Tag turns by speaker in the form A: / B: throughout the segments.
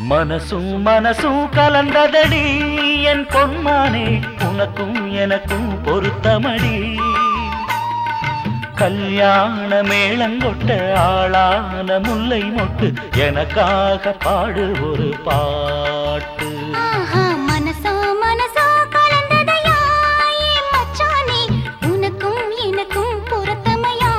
A: மனசும் மனசும் கலந்ததடி என் பொன்மானே உனக்கும் எனக்கும் பொருத்தமடி கல்யாண மேளங்கொட்ட ஆளான முல்லை மொட்டு எனக்காக பாடு ஒரு பாட்டு
B: ஆஹா மனசோ மனசோ கலந்ததையா ஏன் மச்சானே உனக்கும் எனக்கும் பொருத்தமையா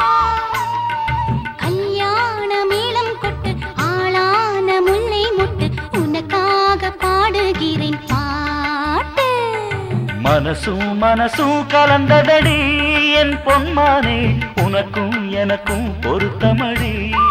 B: கல்யாண மேளம் கொட்டு ஆளான முல்லை முட்டு உனக்காக பாடுகிறேன் பாட்டு
A: மனசும் மனசும் கலந்ததடி என் பொன்மானே உனக்கும் எனக்கும் பொருத்தமடி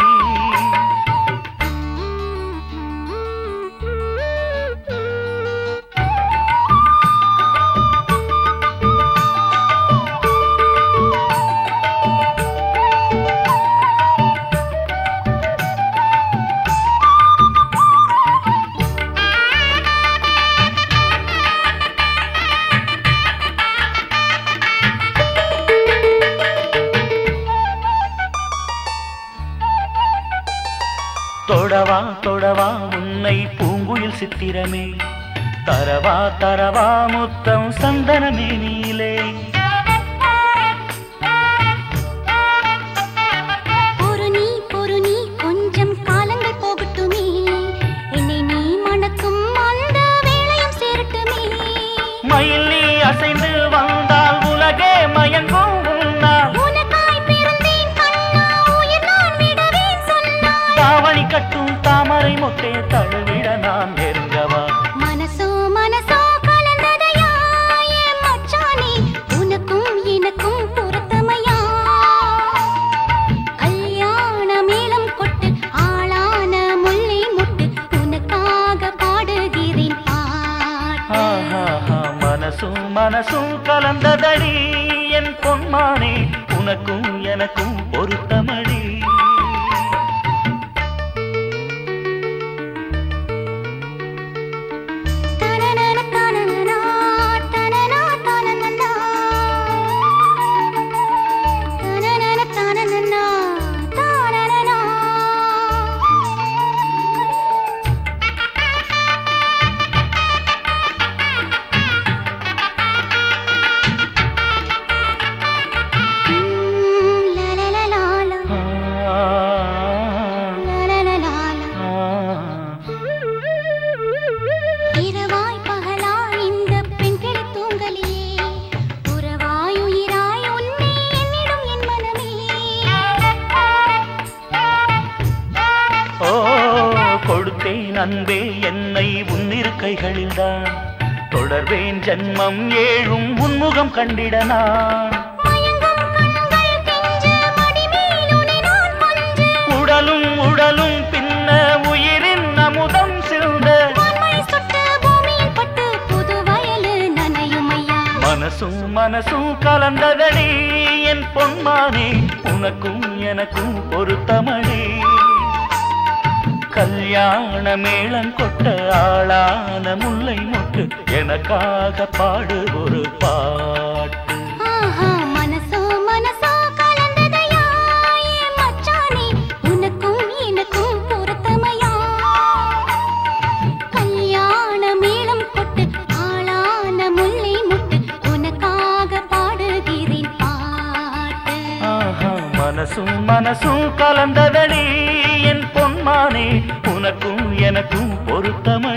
A: தொடவா தொடவா உன்னை பூங்குயில் சித்திரமே தரவா தரவா முத்தம் சந்தனமே நீலே
B: பொறு நீ பொறு நீ கொஞ்சம் காலங்கள் போகட்டுமே என்னை நீ மணக்கும் அந்த வேளையும் சேரட்டுமே
A: மயில் நீ அசைந்து வந்தால் உலகே மயங்கும் உன்னால்
B: உனக்காய் பிறந்தேன் கண்ணா உயிர் நான் விடவேன் சொன்னாய்
A: தாவணி கட்டும் தாமரை மொட்டே தழுவிட நான் நெருங்கவா
B: மனசோ மனசோ கலந்ததையா என் மச்சானே உனக்கும் எனக்கும் பொருத்தமையா கல்யாண மேளம் கொட்டு ஆளான முல்லை முட்டு உனக்காக பாடுகிறேன் பாட்டு
A: ஆஹாஹா, மனசும் மனசும் கலந்ததடி என் பொன்மானே உனக்கும் எனக்கும் பொருத்தமடி
B: தனனன தனனனா, தனனா தனனனா. தனனன தனனனா, தானனனா. ம், லலலலாலா,
A: ஆ,
B: லலலலாலா.
A: ஆ.
B: இரவாய் பகலாய் இந்த பெண் கிளி தூங்கலியே உறவாய் உயிராய் உன்னை என்னிடம் என் மனமே
A: ஓ கொடுத்தேன் அன்பே என்னை உன்னிரு கைகளில்தான் தொடர்வேன் ஜன்மம் ஏழும் உன்முகம் கண்டிட நான்
B: மயங்கும் கண்கள் கெஞ்ச மடிமேல் உன்னை நான் கொஞ்ச
A: உடலும் உடலும் பின்ன உயிரின் அமுதம் சிந்த
B: வான்மழை சுட்ட பூமியில் பட்டு புது வயலு நனையும் ஐயா
A: மனசும் மனசும் கலந்ததடி என் பொன்மானே உனக்கும் எனக்கும் பொருத்தமடி கல்யாண மேளம் கொட்ட ஆளான முல்லை மொட்டு எனக்காக பாடு ஒரு பாட்டு
B: ஆஹா மனசோ மனசோ கலந்ததையா என் மச்சானே உனக்கும் எனக்கும் பொருத்தமையா கல்யாண மேளம் கொட்டு ஆளான முல்லை முட்டு உனக்காக பாடுகிறேன் பாட்டு
A: ஆஹா, மனசும் மனசும் கலந்ததடி என் பொன்மானே உனக்கும் எனக்கும் பொருத்தமடி